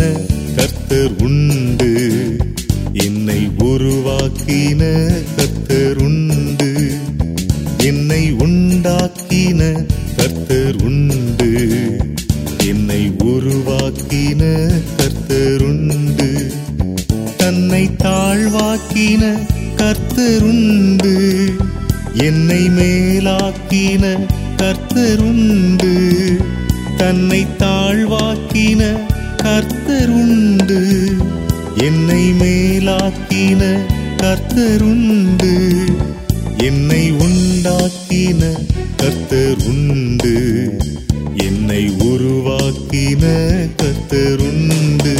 கர்த்தர் உண்டு என்னை உருவாக்கின கர்த்தர் உண்டு என்னை உண்டாக்கின கர்த்தர் உண்டு என்னை உருவாக்கின கர்த்தர் உண்டு தன்னை தாழ்வாக்கின கர்த்தருண்டு என்னை மேலாக்கின கர்த்தருண்டு தன்னை தாழ்வாக்கின கர்த்தருண்டு என்னை மேலாக்கின கர்த்தருண்டு என்னை உண்டாக்கின கர்த்தருண்டு என்னை உருவாக்கின கர்த்தருண்டு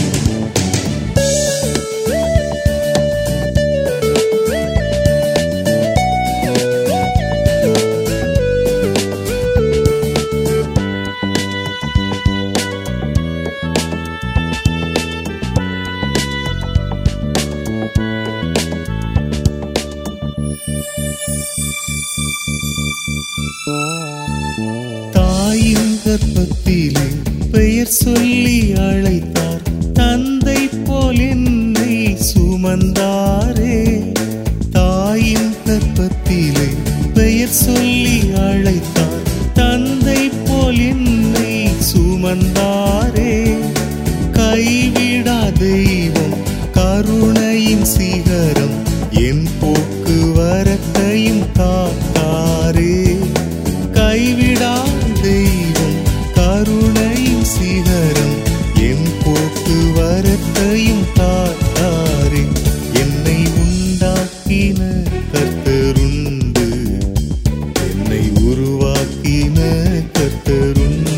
தாயின் கர்ப்பத்திலே பெயர் சொல்லி அழைத்தார் தந்தை போல் என்னை சுமந்தாரே தாயின் கர்ப்பத்திலே பெயர் சொல்லி அழைத்தார் தந்தை போல் என்னை சுமந்தாரே கைவிடா தெய்வம் கருணையின் சிகரம் என் போக்குவரத்தையும் காத்தாரே கைவிடா தெய்வம் கருணையின் சிகரம் என் போக்குவரத்தையும் காத்தாரே என்னை உண்டாக்கின கர்த்தருண்டு என்னை உருவாக்கின கர்த்தருண்டு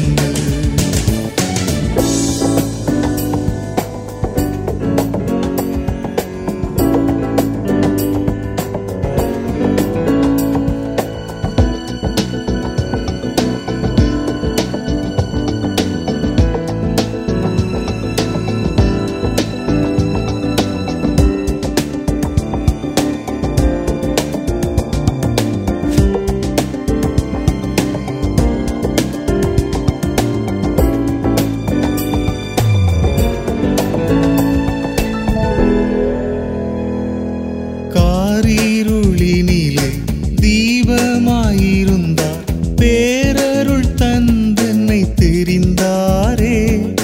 காரிருளினிலே தீபமாயிருந்தார் பேரருள் தந்தன்னை தெரிந்தாரே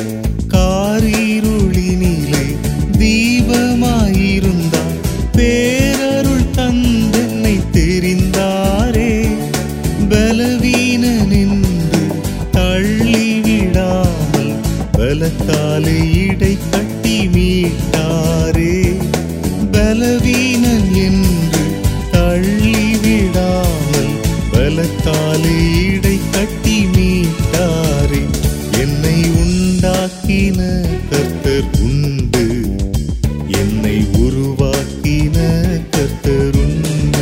காரிருளினிலே தீபமாயிருந்தார் பேரருள் தந்தன்னை தெரிந்தாரே பலவீன நின்று தள்ளிவிடாமல் பலத்தாலே இடை கட்டி மீட்டாரே பலவீனன் என்று தள்ளிவிடாமல் பலத்தாலே இடை கட்டி மீட்டாரே என்னை உண்டாக்கின கர்த்தர் உண்டு என்னை உருவாக்கின கர்த்தர் உண்டு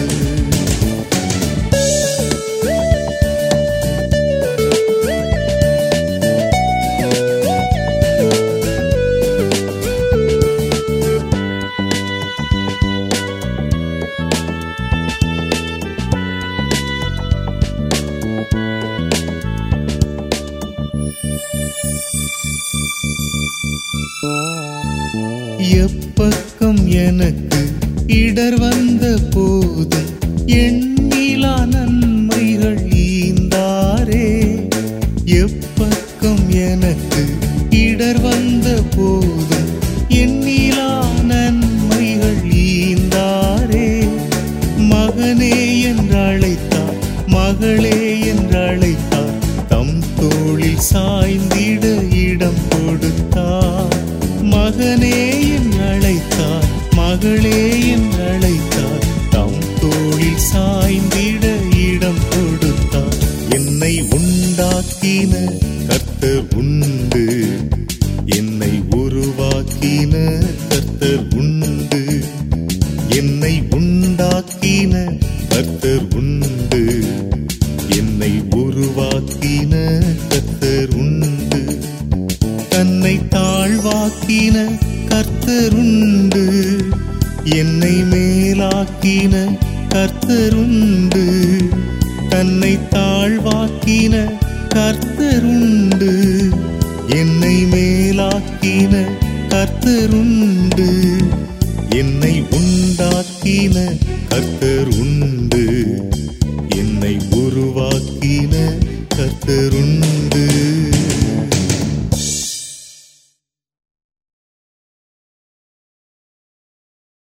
எப்பக்கம் எனக்கு இடர் வந்த போதும் எண்ணிலா நன்மைகள் ஈந்தாரே எப்பக்கம் எனக்கு இடர் வந்த போதும் எண்ணிலா நன்மைகள் ஈந்தாரே மகனே என்றழைத்தார் மகளே என்றழைத்தார் தம் தோளில் சாய்ந்திட இடம் கொடுத்தார் மகனே என்றழைத்தார் மகளே என்றழைத்தார் தம் தோளில் சாய்ந்திட இடம் கொடுத்தார் என்னை உண்டாக்கின கர்த்தர் உண்டு என்னை உருவாக்கின கர்த்தர் உண்டு என்னை உண்டாக்கின கர்த்தர் உண்டு என்னை உருவாக்கின கர்த்தர் உண்டு தன்னை தாழ்வாக்கின கர்த்தருண்டு என்னை மேலாக்கின கர்த்தருண்டு தன்னை தாழ்வாக்கின கர்த்தருண்டு என்னை மேலாக்கின கர்த்தருண்டு என்னை உண்டாக்கின கர்த்தருண்டு